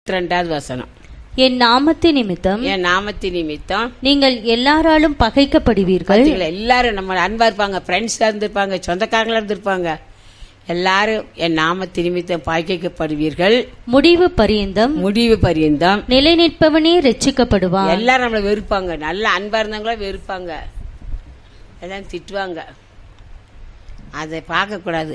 ரெண்டாவது வசனம் என் நாமத்து நிமித்தம் என் நாமத்தி நிமித்தம் நீங்கள் எல்லாராலும் பகைக்கப்படுவீர்கள் பார்த்தீங்களா எல்லாரும் நம்ம அன்பா இருப்பாங்க ஃப்ரெண்ட்ஸா இருந்திருப்பாங்க சொந்தக்காரங்களா இருந்திருப்பாங்க எல்லாரும் என் நாமத்தி நிமித்தம் பாய்க்கப்படுவீர்கள் முடிவு பரியந்தம் முடிவு பரியந்தம் நிலை நிற்பவனே ரட்சிக்கப்படுவான் எல்லாரும் நம்மளை வெறுப்பாங்க நல்ல அன்பா இருந்தவங்களா வெறுப்பாங்க எல்லாம் திட்டுவாங்க அதை பார்க்கக்கூடாது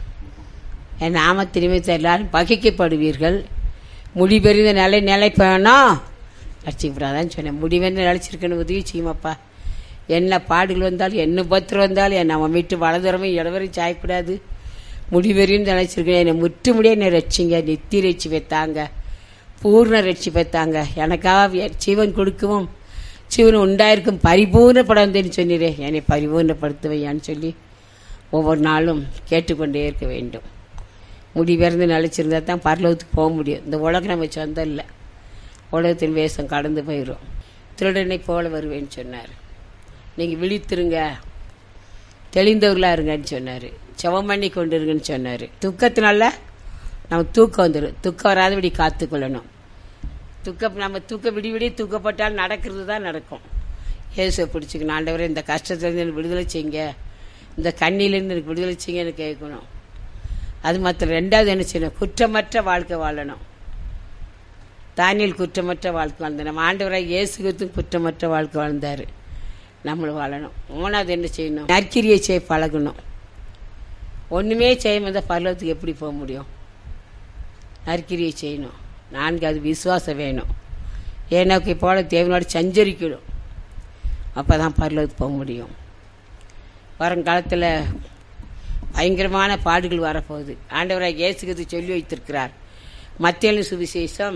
என் நாமத்து நிமித்தம் எல்லாரும் பகைக்கப்படுவீர்கள் முடிபெறிந்த நிலை நிலைப்பேணும் ரட்சிக்கப்படாதான் சொன்னேன் முடிவென்று நிலைச்சிருக்கணும் உதவி செய்யுமாப்பா என்ன பாடுகள் வந்தாலும் என்ன பத்திரம் வந்தாலும் என்னை அவன் வீட்டு வலதுறமும் இடவரையும் சாயக்கூடாது முடிவெறியும் நினைச்சிருக்கேன் என்னை முற்று முடிய என்னை ரட்சிங்க நெத்தி ரட்சி வைத்தாங்க பூர்ண ரட்சி வைத்தாங்க எனக்காக ஜீவன் கொடுக்கவும் ஜீவன் உண்டாயிருக்கும் பரிபூர்ணப்படாதுன்னு சொன்னீரே என்னை பரிபூர்ணப்படுத்துவையான்னு சொல்லி ஒவ்வொரு நாளும் கேட்டுக்கொண்டே இருக்க வேண்டும் முடிவிறந்து நிலச்சிருந்தா தான் பரலோகத்துக்கு போக முடியும் இந்த உலகம் நம்ம சொந்தம் இல்லை உலகத்தின் வேஷம் கடந்து போயிடும் திருடனை போல வருவேன்னு சொன்னார் நீங்கள் விழித்திருங்க தெளிந்தவர்களாக இருங்கன்னு சொன்னார் செவம் பண்ணி கொண்டு இருங்கன்னு சொன்னார் துக்கத்தினால நமக்கு தூக்கம் வந்துடும் துக்கம் வராதபடி காத்துக்கொள்ளணும் துக்கம் நம்ம தூக்க விடி விடி தூக்கப்பட்டால் நடக்கிறது தான் நடக்கும் இயேசுவை பிடிச்சிக்கணும் ஆண்டவரே இந்த கஷ்டத்துலேருந்து எனக்கு விடுதலை செய்யுங்க இந்த கண்ணிலேருந்து எனக்கு விடுதலை செய்யுங்கன்னு கேட்கணும் அது மாத்திரம் ரெண்டாவது என்ன செய்யணும் குற்றமற்ற வாழ்க்கை வாழணும் தானியல் குற்றமற்ற வாழ்க்கை வாழ்ந்தார் நம்ம ஆண்டவராக இயேசு கிறிஸ்துவும் குற்றமற்ற வாழ்க்கை வாழ்ந்தார் நம்மளும் வாழணும் மூணாவது என்ன செய்யணும் நற்கிரியை செய்ய பழகணும் ஒன்றுமே செய்யாம இருந்தால் பரலோகத்துக்கு எப்படி போக முடியும் நற்கிரியை செய்யணும் நான்கு அது விசுவாசம் வேணும் ஏனோக்கை போல தேவனோடு சஞ்சரிக்கணும் அப்போ தான் பரலோகத்துக்கு போக முடியும் வருங்காலத்தில் பயங்கரமான பாடுகள் வரப்போகுது ஆண்டவராக இயேசுகிறது சொல்லி வைத்திருக்கிறார் மத்திய சுவிசேஷம்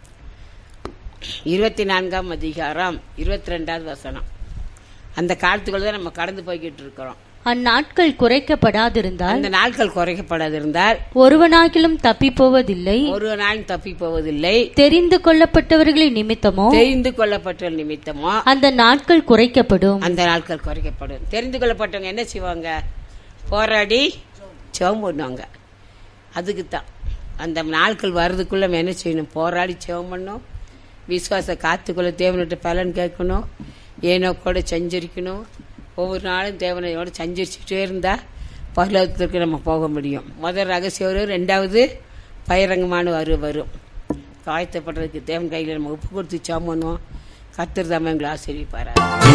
இருபத்தி நான்காம் அதிகாரம் இருபத்தி ரெண்டாவது வசனம் அந்த காலத்துக்குள்ள தான் நம்ம கடந்து போய்கிட்டு இருக்கிறோம் அந்நாட்கள் குறைக்கப்படாதிருந்தால் அந்த நாட்கள் குறைக்கப்படாதிருந்தால் ஒருவனாகிலும் தப்பி போவதில்லை ஒரு நாள் தப்பி போவதில்லை தெரிந்து கொள்ளப்பட்டவர்களின் நிமித்தமோ தெரிந்து கொள்ளப்பட்ட நிமித்தமோ அந்த நாட்கள் குறைக்கப்படும் அந்த நாட்கள் குறைக்கப்படும் தெரிந்து கொள்ளப்பட்டவங்க என்ன செய்வாங்க போராடி செவம் பண்ணுவாங்க அதுக்கு தான் அந்த நாட்கள் வர்றதுக்குள்ள நம்ம என்ன செய்யணும் போராடி செவம் பண்ணணும் விசுவாச காத்துக்குள்ள தேவனிட்ட பலன் கேட்கணும் ஏனோ கூட சஞ்சரிக்கணும் ஒவ்வொரு நாளும் தேவனையோட சஞ்சரிச்சுட்டே இருந்தா பரலோகத்திற்கு நம்ம போக முடியும் முதல் ரகசியம் வரும் ரெண்டாவது பயிரங்கமான வரு வரும் காயத்தப்படுறதுக்கு தேவன் கையில் நம்ம உப்பு கொடுத்து சாம் பண்ணுவோம் கத்திர எங்களை ஆசிரியப்பாரா